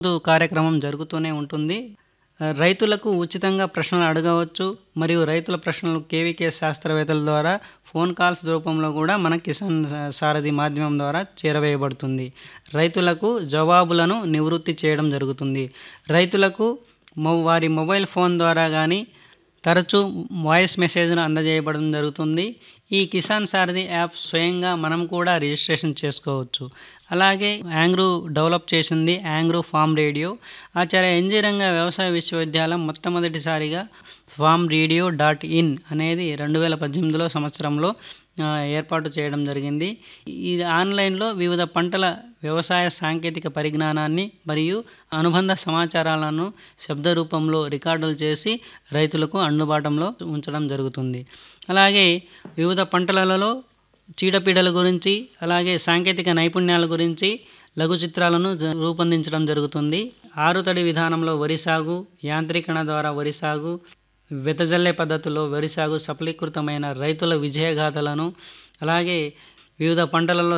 కార్యక్రమం జరుగుతూనే ఉంటుంది రైతులకు ఉచితంగా ప్రశ్నలు అడగవచ్చు మరియు రైతుల ప్రశ్నలు కేవీకే శాస్త్రవేత్తల ద్వారా ఫోన్ కాల్స్ రూపంలో కూడా మన కిసాన్ సారథి మాధ్యమం ద్వారా చేరవేయబడుతుంది రైతులకు జవాబులను నివృత్తి చేయడం జరుగుతుంది రైతులకు మొ వారి మొబైల్ ఫోన్ ద్వారా కానీ తరచూ వాయిస్ మెసేజ్ను అందజేయబడడం జరుగుతుంది ఈ కిసాన్ సారథి యాప్ స్వయంగా మనం కూడా రిజిస్ట్రేషన్ చేసుకోవచ్చు అలాగే యాంగ్రూ డెవలప్ చేసింది Angrau farm radio Acharya N G Ranga వ్యవసాయ విశ్వవిద్యాలయం మొట్టమొదటిసారిగా ఫామ్ రేడియో డాట్ ఇన్ అనేది రెండు వేల పద్దెనిమిదిలో సంవత్సరంలో ఆ, ఏర్పాటు చేయడం జరిగింది ఇది ఆన్లైన్లో వివిధ పంటల వ్యవసాయ సాంకేతిక పరిజ్ఞానాన్ని మరియు అనుబంధ సమాచారాలను శబ్ద రూపంలో రికార్డులు చేసి రైతులకు అందుబాటులో ఉంచడం జరుగుతుంది అలాగే వివిధ పంటలలో చీడపీడల గురించి అలాగే సాంకేతిక నైపుణ్యాల గురించి లఘు చిత్రాలను జ- రూపొందించడం జరుగుతుంది ఆరుతడి విధానంలో వరి సాగు యాంత్రీకరణ ద్వారా వరి సాగు వెతజల్లే పద్ధతిలో వరి సాగు సఫలీకృతమైన రైతుల విజయగాథలను అలాగే వివిధ పంటలలో